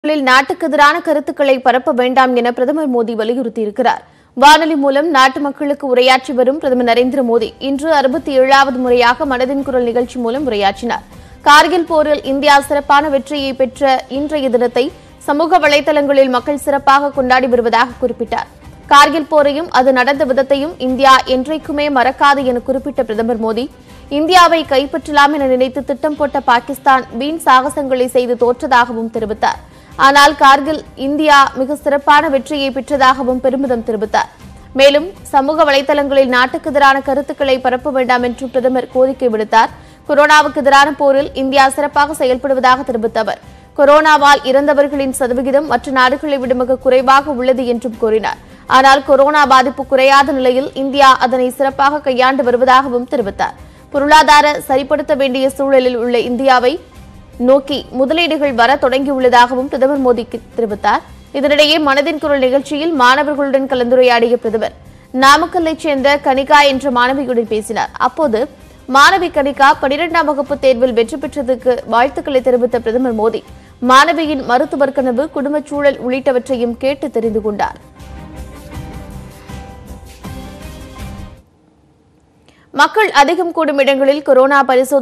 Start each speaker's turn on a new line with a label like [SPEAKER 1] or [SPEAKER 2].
[SPEAKER 1] களில் நாட்டுக்கு எதிரான கருத்துக்களை பரப்ப வேண்டாம் என பிரதமர் மோடி வலியுறுத்தியிருக்கிறார் வானொலி மூலம் நாட்டு மக்களுக்கு உரையாற்றி வரும் பிரதமர் நரேந்திர மோடி இன்று அறுபத்தி ஏழாவது முறையாக மனதின் குரல் நிகழ்ச்சி மூலம் உரையாற்றினார் கார்கில் போரில் இந்தியா சிறப்பான வெற்றியை பெற்ற இன்றைய தினத்தை சமூக வலைதளங்களில் மக்கள் சிறப்பாக கொண்டாடி வருவதாக குறிப்பிட்டார் கார்கில் போரையும் அது நடந்த விதத்தையும் இந்தியா என்றைக்குமே மறக்காது என குறிப்பிட்ட பிரதமர் மோடி இந்தியாவை கைப்பற்றலாம் என நினைத்து திட்டம் போட்ட பாகிஸ்தான் வீண் சாகசங்களை செய்து தோற்றதாகவும் தெரிவித்தார் ஆனால் கார்கில் இந்தியா மிக சிறப்பான வெற்றியை பெற்றதாகவும் பெருமிதம் தெரிவித்தார் மேலும் சமூக வலைதளங்களில் நாட்டுக்கு எதிரான கருத்துக்களை பரப்ப வேண்டாம் என்று பிரதமர் கோரிக்கை விடுத்தார் கொரோனாவுக்கு எதிரான போரில் இந்தியா சிறப்பாக செயல்படுவதாக தெரிவித்த அவர் கொரோனாவால் இறந்தவர்களின் சதவிகிதம் மற்ற நாடுகளை விட மிக குறைவாக உள்ளது என்றும் கூறினார் ஆனால் கொரோனா பாதிப்பு குறையாத நிலையில் இந்தியா அதனை சிறப்பாக கையாண்டு வருவதாகவும் தெரிவித்தார் பொருளாதார சரிப்படுத்த வேண்டிய சூழலில் உள்ள இந்தியாவை நோக்கி முதலீடுகள் வர தொடங்கியுள்ளதாகவும் பிரதமர் மோடி தெரிவித்தார் இதனிடையே மனதின் குரல் நிகழ்ச்சியில் மாணவர்களுடன் கலந்துரையாடிய பிரதமர் நாமக்கல்லைச் சேர்ந்த கனிகா என்ற மாணவியுடன் பேசினார் அப்போது மாணவி கனிகா பனிரெண்டாம் வகுப்பு தேர்வில் வெற்றி பெற்றதுக்கு வாழ்த்துக்களை தெரிவித்த பிரதமர் மோடி மாணவியின் மருத்துவர் கனவு குடும்பச் சூழல் உள்ளிட்டவற்றையும் கேட்டு தெரிந்து கொண்டார் மக்கள் அதிகம் கூடும் இடங்களில் கொரோனா பரிசோதனை